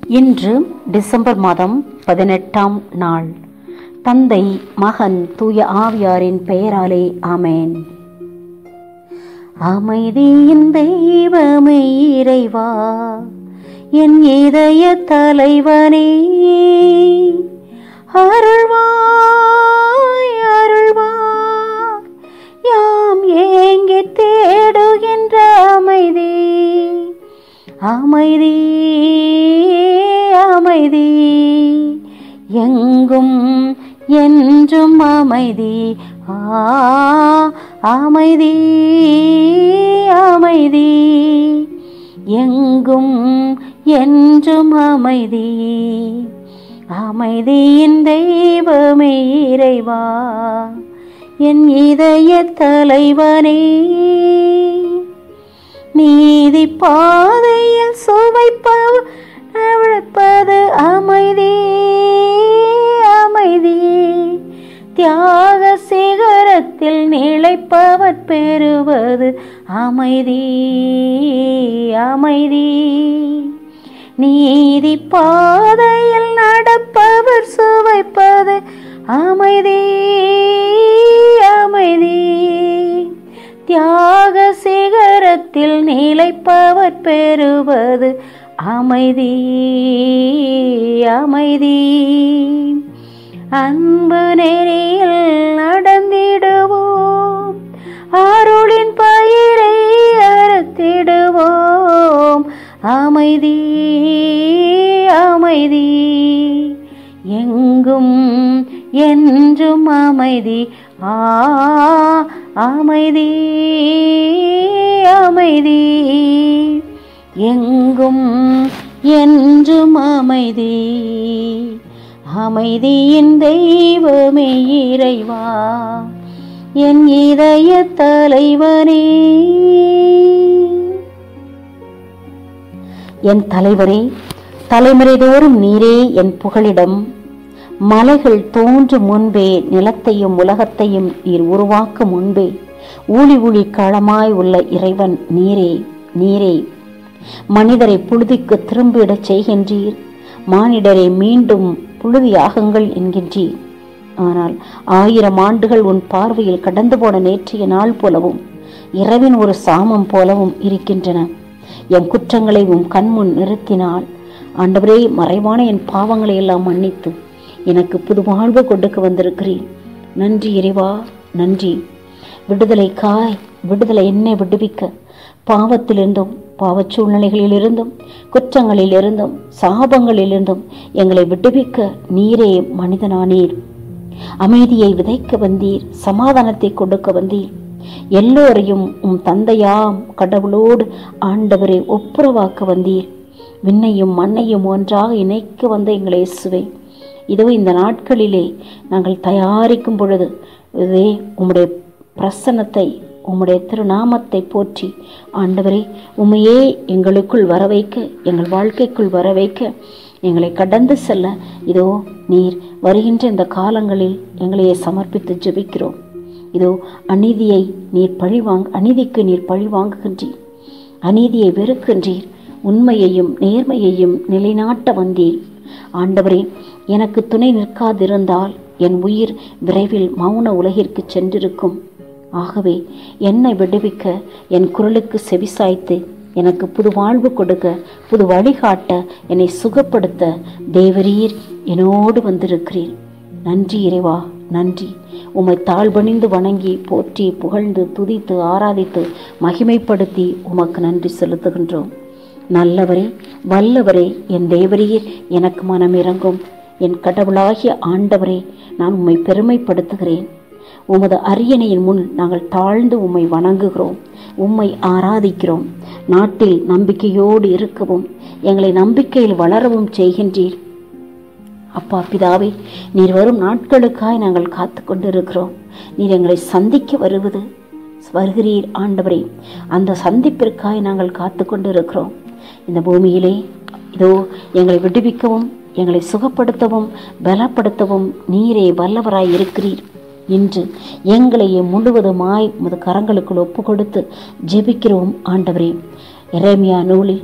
இன்று டிசம்பர் மாதம் பதினெட்டாம் நாள் தந்தை மகன் தூய ஆவியாரின் பெயராலே ஆமேன் அமைதியின் தெய்வமே இறைவா என் இதய தலைவனே அருள்வாய் அருள்வாய் யாம் ஏங்கி தேடுகின்ற அமைதி அமைதி அமைதி எங்கும் என்றும் அமைதி ஆ அமைதி அமைதி எங்கும் என்றும் அமைதி அமைதியின் தெய்வமே இறைவா என் இதய தலைவனே நீதி பாதையில் சுவைப்பது அமைதி அமைதி தியாக சிகரத்தில் நிலைப்பவர் பெறுவது அமைதி அமைதி நீதி பாதையில் நடப்பவர் சுவைப்பது அமைதி அமைதி தியாக சிகரத்தில் நிலைப்பவர் பெறுவது அமைதி அமைதி அன்பு நெறியில் நடந்திடுவோம் அருளின் பயிரை அறுத்திடுவோம் அமைதி அமைதி எங்கும் என்றும் அமைதி ஆ அமைதி அமைதி எங்கும் என்றும் அமைதி அமைதியின் தெய்வமே இறைவா என் இதய தலைவனே என் தலைவரே தலைமுறை தோறும் நீரே என் புகழிடம் மலைகள் தோன்றும் முன்பே நிலத்தையும் உலகத்தையும் நீர் உருவாக்கும் முன்பே ஊழி ஊழி களமாய் உள்ள இறைவன் நீரே நீரே மனிதரை புழுதிக்கு திரும்பிடச் செய்கின்றீர் மானிடரை மீண்டும் புழுதியாகுங்கள் என்கின்றீர் ஆனால் ஆயிரம் ஆண்டுகள் உன் பார்வையில் கடந்து போன நேற்றைய நாள் போலவும் இரவின் ஒரு சாமம் போலவும் இருக்கின்றன என் குற்றங்களை உன் கண்முன் நிறுத்தினால் ஆண்டவரே மறைவான என் பாவங்களை எல்லாம் மன்னித்து எனக்கு புது வாழ்வு கொடுக்க வந்திருக்கிறேன் நன்றி இறைவா நன்றி விடுதலை காய் விடுதலை என்னை விடுவிக்க பாவத்திலிருந்தும் பாவச் சூழ்நிலைகளிலிருந்தும் குற்றங்களிலிருந்தும் சாபங்களிலிருந்தும் எங்களை விடுவிக்க நீரே மனிதனானீர் அமைதியை விதைக்க வந்தீர் சமாதானத்தை கொடுக்க வந்தீர் எல்லோரையும் உம் தந்தையாம் கடவுளோடு ஆண்டவரை ஒப்புரவாக்க வந்தீர் விண்ணையும் மண்ணையும் ஒன்றாக இணைக்க வந்த எங்களை இயேசுவே இதோ இந்த நாட்களிலே நாங்கள் தயாரிக்கும் பொழுது இதே உம்முடைய பிரசன்னத்தை உம்முடைய திருநாமத்தை போற்றி ஆண்டவரே உண்மையே எங்களுக்குள் வர வைக்க எங்கள் வாழ்க்கைக்குள் வர வைக்க எங்களை கடந்து செல்ல இதோ நீர் வருகின்ற இந்த காலங்களில் எங்களையே சமர்ப்பித்து ஜெபிக்கிறோம் இதோ அநீதியை நீர் பழிவாங் அநீதிக்கு நீர் பழி வாங்குகின்றீர் அநீதியை வெறுக்கின்றீர் உண்மையையும் நேர்மையையும் நிலைநாட்ட வந்தீர் ஆண்டவரே எனக்கு துணை நிற்காதிருந்தால் என் உயிர் விரைவில் மௌன உலகிற்கு சென்றிருக்கும் ஆகவே என்னை விடுவிக்க என் குரலுக்கு செவிசாய்த்து எனக்கு புது வாழ்வு கொடுக்க புது வழிகாட்ட என்னை சுகப்படுத்த தேவரீர் என்னோடு வந்திருக்கிறீர் நன்றி இறைவா நன்றி உம்மை தாழ்பணிந்து வணங்கி போற்றி புகழ்ந்து துதித்து ஆராதித்து மகிமைப்படுத்தி உமக்கு நன்றி செலுத்துகின்றோம் நல்லவரே வல்லவரே என் தேவரீர் எனக்கு மனம் இறங்கும் என் கடவுளாகிய ஆண்டவரே நான் உம்மை பெருமைப்படுத்துகிறேன் உமது அரியணையின் முன் நாங்கள் தாழ்ந்து உம்மை வணங்குகிறோம் உம்மை ஆராதிக்கிறோம் நாட்டில் நம்பிக்கையோடு இருக்கவும் எங்களை நம்பிக்கையில் வளரவும் செய்கின்றீர் அப்பா பிதாவே நீர் வரும் நாட்களுக்காய் நாங்கள் காத்து கொண்டிருக்கிறோம் நீர் எங்களை சந்திக்க வருவது வருகிறீர் ஆண்டவரே அந்த சந்திப்பிற்காய் நாங்கள் காத்து கொண்டிருக்கிறோம் இந்த பூமியிலே இதோ எங்களை விடுவிக்கவும் எங்களை சுகப்படுத்தவும் பலப்படுத்தவும் நீரே வல்லவராய் இருக்கிறீர் இன்று எங்களையே முழுவதுமாய் உமது கரங்களுக்குள் ஒப்பு கொடுத்து ஜெபிக்கிறோம் ஆண்டவரே எரேமியா நூலில்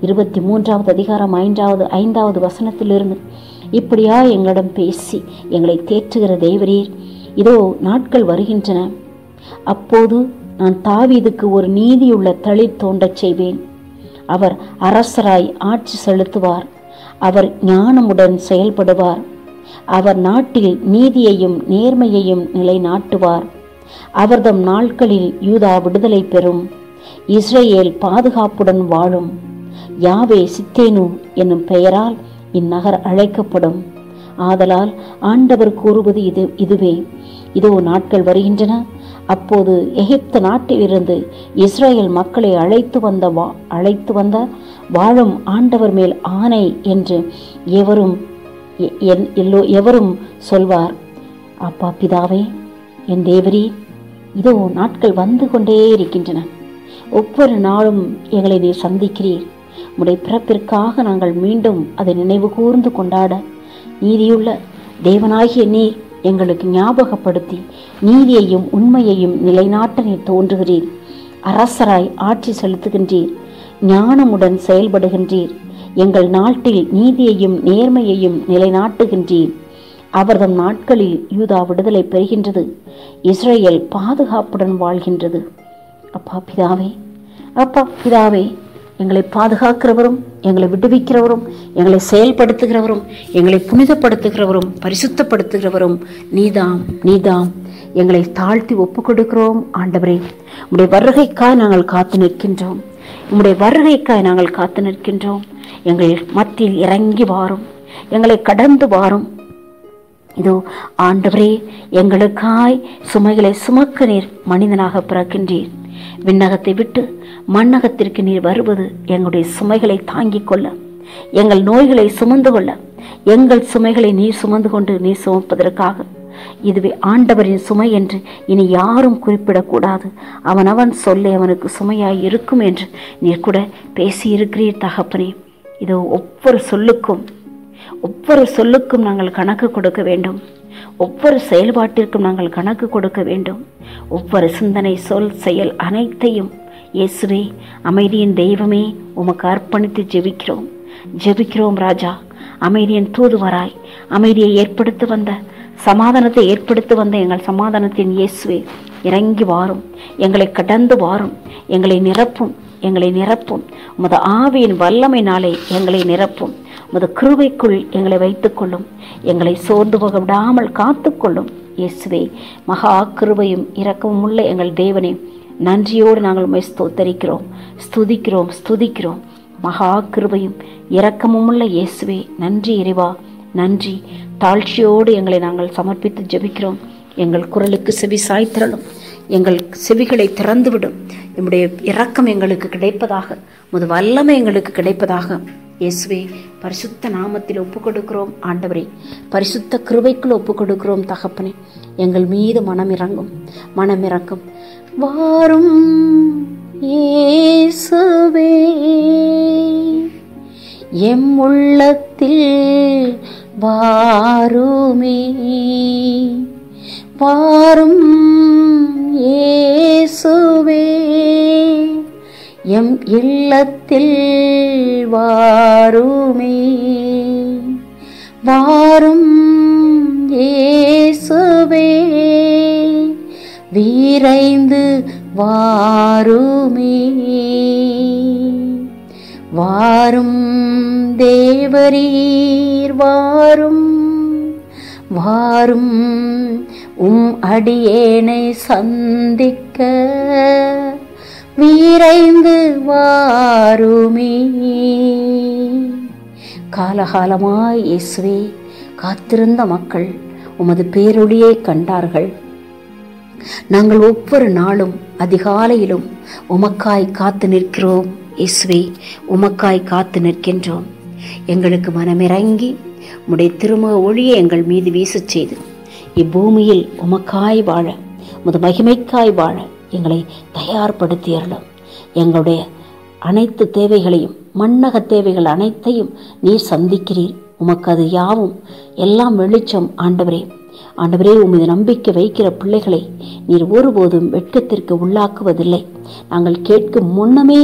இருபத்தி மூன்றாவது அதிகாரம் ஐந்தாவது ஐந்தாவது வசனத்திலிருந்து இப்படியா எங்களிடம் பேசி எங்களை தேற்றுகிற தேவரீர் இதோ நாட்கள் வருகின்றன அப்போது நான் தாவீதுக்கு ஒரு நீதியுள்ள தளிர் தோண்டச் செய்வேன் அவர் அரசராய் ஆட்சி செலுத்துவார் அவர் ஞானமுடன் செயல்படுவார் அவர் நாட்டில் நீதியையும் நேர்மையையும் நிலைநாட்டுவார் அவர்தம் நாட்களில் யூதா விடுதலை பெறும் இஸ்ரேல் பாதுகாப்புடன் வாழும் யாவே சித்தேனு என்னும் பெயரால் இந்நகர் அழைக்கப்படும் ஆதலால் ஆண்டவர் கூறுவது இது இதுவே இதோ நாட்கள் வருகின்றன அப்போது எகிப்து நாட்டிலிருந்து இஸ்ரேல் மக்களை அழைத்து வந்த வா அழைத்து வந்த வாழும் ஆண்டவர் மேல் ஆணை என்று எவரும் எ- என்- எல்லோ எவரும் சொல்வார் அப்பா பிதாவே என் தேவரீ இதோ நாட்கள் வந்து கொண்டே இருக்கின்றன ஒவ்வொரு நாளும் எங்களை நீர் சந்திக்கிறீர் உடைய பிறப்பிற்காக நாங்கள் மீண்டும் அதை நினைவு கூர்ந்து கொண்டாட நீதியுள்ள தேவனாகிய நீர் எங்களுக்கு ஞாபகப்படுத்தி நீதியையும் உண்மையையும் நிலைநாட்ட நீர் தோன்றுகிறீர் அரசராய் ஆட்சி செலுத்துகின்றீர் ஞானமுடன் செயல்படுகின்றீர் எங்கள் நாட்டில் நீதியையும் நேர்மையையும் நிலைநாட்டுகின்றீர் அவர்தம் நாட்களில் யூதா விடுதலை பெறுகின்றது இஸ்ரேல் பாதுகாப்புடன் வாழ்கின்றது அப்பா பிதாவே அப்பா பிதாவே எங்களை பாதுகாக்கிறவரும் எங்களை விடுவிக்கிறவரும் எங்களை செயல்படுத்துகிறவரும் எங்களை புனிதப்படுத்துகிறவரும் பரிசுத்தப்படுத்துகிறவரும் நீதாம் நீதாம் எங்களை தாழ்த்தி ஒப்புக் கொடுக்கிறோம் ஆண்டவரே உம்முடைய வருகைக்காய் நாங்கள் காத்து நிற்கின்றோம் உம்முடைய வருகைக்காய் நாங்கள் காத்து நிற்கின்றோம் எங்கள் மத்தியில் இறங்கி வாரும் எங்களை கடந்து வாரும் இதோ ஆண்டவரே எங்களுக்காய் சுமைகளை சுமக்க நீர் மனிதனாக பிறக்கின்றீர் விண்ணகத்தை விட்டு மண்ணகத்திற்கு நீர் வருவது எங்களுடைய சுமைகளை தாங்கிக் கொள்ள எங்கள் நோய்களை சுமந்து கொள்ள எங்கள் சுமைகளை நீர் சுமந்து கொண்டு நீர் சுமப்பதற்காக இதுவே ஆண்டவரின் சுமை என்று இனி யாரும் குறிப்பிடக்கூடாது அவன் அவன் சொல்லை அவனுக்கு சுமையாய் இருக்கும் என்று நீர் கூட பேசியிருக்கிறீர் தகப்பனே இதோ ஒவ்வொரு சொல்லுக்கும் ஒவ்வொரு சொல்லுக்கும் நாங்கள் கணக்கு கொடுக்க வேண்டும் ஒவ்வொரு செயல்பாட்டிற்கும் நாங்கள் கணக்கு கொடுக்க வேண்டும் ஒவ்வொரு சிந்தனை சொல் செயல் அனைத்தையும் இயேசுவே அமைதியின் தெய்வமே உமக்கு அர்ப்பணித்து ஜெபிக்கிறோம் ஜெபிக்கிறோம் ராஜா அமைதியின் தூதுவராய் அமைதியை ஏற்படுத்தி வந்த சமாதானத்தை ஏற்படுத்தி வந்த எங்கள் சமாதானத்தின் இயேசுவே இறங்கி வாரும் எங்களை கடந்து வாரும் எங்களை நிரப்பும் எங்களை நிரப்பும் உமது ஆவியின் வல்லமையினாலே எங்களை நிரப்பும் உமது கிருபைக்குள் எங்களை வைத்துக்கொள்ளும் எங்களை சோர்ந்து போக விடாமல் காத்துக்கொள்ளும் இயேசுவே மகா கிருபையும் இரக்கமும் உள்ள எங்கள் தேவனே நன்றியோடு நாங்கள் உண்மை ஸ்தோத்தரிக்கிறோம் ஸ்துதிக்கிறோம் ஸ்துதிக்கிறோம் மகா கிருபையும் இரக்கமும் உள்ள இயேசுவே நன்றி இறைவா நன்றி தாழ்ச்சியோடு எங்களை நாங்கள் சமர்ப்பித்து ஜெபிக்கிறோம் எங்கள் குரலுக்கு செவி சாய்த்திரளும் எங்கள் செவிகளை திறந்துவிடும் நம்முடைய இரக்கம் எங்களுக்கு கிடைப்பதாக முது வல்லமை எங்களுக்கு கிடைப்பதாக இயேசுவே பரிசுத்த நாமத்தில் ஒப்புக் கொடுக்கிறோம் ஆண்டவரே பரிசுத்த கிருபைக்குள் ஒப்புக் கொடுக்கிறோம் தகப்பனே எங்கள் மீது மனம் இறங்கும் மனம் இறங்கும் வாரும் இயேசுவே எம் உள்ளத்தில் வாருமே வாரும் இயேசுவே எம் இல்லத்தில் வாருமே வாரும் இயேசுவே வீரைந்து வாருமே வாரும் தேவரீர் வாரும் வாரும் உம் அடியேனை சந்திக்க வீரைந்து வாருமே காலகாலமாய் இயேசுவே காத்திருந்த மக்கள் உமது பேரொளியை கண்டார்கள் நாங்கள் ஒவ்வொரு நாளும் அதிகாலையிலும் உமக்காய் காத்து நிற்கிறோம் இயேசுவே உமக்காய் காத்து நிற்கின்றோம் எங்களுக்கு மனமிறங்கி உடைய திருமுக ஒளியை எங்கள் மீது வீசச் செய்து இப்பூமியில் உமக்காய் வாழ முது மகிமைக்காய் வாழ எங்களை தயார்படுத்தியறலும் எங்களுடைய அனைத்து தேவைகளையும் மண்ணக தேவைகள் அனைத்தையும் நீர் சந்திக்கிறீர் உமக்கு அது யாவும் எல்லாம் வெளிச்சம் ஆண்டவரே ஆண்டவரே உமது நம்பிக்கை வைக்கிற பிள்ளைகளை நீர் ஒருபோதும் வெட்கத்திற்கு உள்ளாக்குவதில்லை நாங்கள் கேட்கும் முன்னமே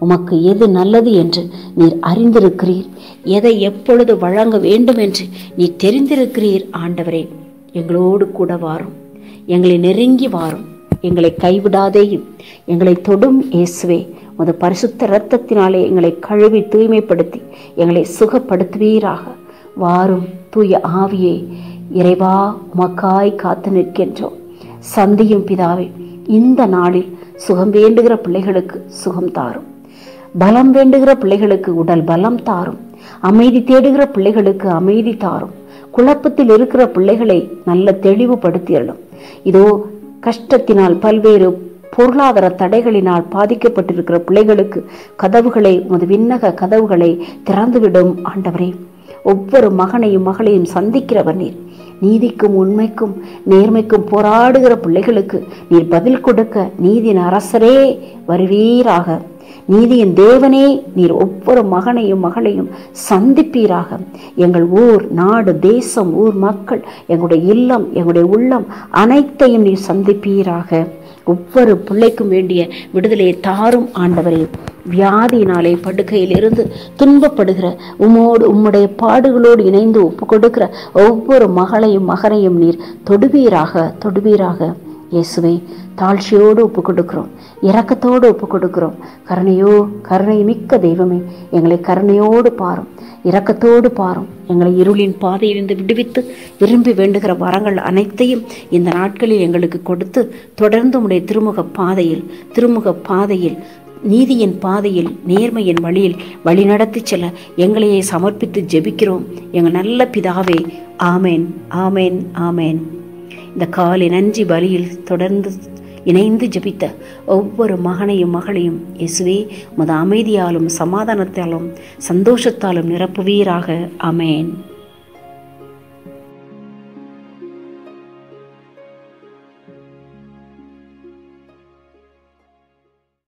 உமக்கு எது நல்லது என்று நீர் அறிந்திருக்கிறீர் எதை எப்பொழுது வழங்க வேண்டும் என்று நீர் தெரிந்திருக்கிறீர் ஆண்டவரே எங்களோடு கூட வாரும் எங்களை நெருங்கி வாரும் எங்களை கைவிடாதேயும் எங்களை தொடும் இயேசுவே உமது பரிசுத்த இரத்தத்தினாலே எங்களை கழுவி தூய்மைப்படுத்தி எங்களை சுகப்படுத்துவீராக வாரும் தூய ஆவியே இறைவா உமக்காய் காத்து நிற்கின்றோம் சந்தியும் பிதாவே இந்த நாளில் சுகம் வேண்டுகிற பிள்ளைகளுக்கு சுகம் தாரும் பலம் வேண்டுகிற பிள்ளைகளுக்கு உடல் பலம் தாரும் அமைதி தேடுகிற பிள்ளைகளுக்கு அமைதி தாரும் குழப்பத்தில் இருக்கிற பிள்ளைகளை நல்ல தெளிவுபடுத்தியலும் இதோ கஷ்டத்தினால் பல்வேறு பொருளாதார தடைகளினால் பாதிக்கப்பட்டிருக்கிற பிள்ளைகளுக்கு கதவுகளை உமது விண்ணக கதவுகளை திறந்துவிடும் ஆண்டவரே ஒவ்வொரு மகனையும் மகளையும் சந்திக்கிறவர் நீர் நீதிக்கும் உண்மைக்கும் நேர்மைக்கும் போராடுகிற பிள்ளைகளுக்கு நீர் பதில் கொடுக்க நீதியின் அரசரே வருவீராக நீதியின் தேவனே நீர் ஒவ்வொரு மகனையும் மகளையும் சந்திப்பீராக எங்கள் ஊர் நாடு தேசம் ஊர் மக்கள் எங்களுடைய இல்லம் எங்களுடைய உள்ளம் அனைத்தையும் நீர் சந்திப்பீராக ஒவ்வொரு பிள்ளைக்கும் வேண்டிய விடுதலையை தாரும் ஆண்டவரே வியாதியினாலே படுக்கையில் இருந்து துன்பப்படுகிற உம்மோடு உம்முடைய பாடுகளோடு இணைந்து ஒப்பு கொடுக்கிற ஒவ்வொரு மகளையும் மகனையும் நீர் தொடுவீராக தொடுவீராக இயேசுவை தாழ்ச்சியோடு ஒப்பு கொடுக்கிறோம் இரக்கத்தோடு ஒப்பு கொடுக்கிறோம் கருணையோ கருணை மிக்க தெய்வமே எங்களை கருணையோடு பாரும் இரக்கத்தோடு பாரும் எங்களை இருளின் பாதையிலிருந்து விடுவித்து விரும்பி வேண்டுகிற வரங்கள் அனைத்தையும் இந்த நாட்களில் எங்களுக்கு கொடுத்து தொடர்ந்து உடைய திருமுக பாதையில் திருமுக பாதையில் நீதியின் பாதையில் நேர்மையின் வழியில் வழிநடத்தி செல்ல எங்களையே சமர்ப்பித்து ஜெபிக்கிறோம் எங்கள் நல்ல பிதாவே ஆமேன் ஆமேன் ஆமேன் இந்த காலை நன்றி பலியில் தொடர்ந்து இணைந்து ஜெபித்த ஒவ்வொரு மகனையும் மகளையும் இயேசுவே உமது அமைதியாலும் சமாதானத்தாலும் சந்தோஷத்தாலும் நிரப்புவீராக அமேன்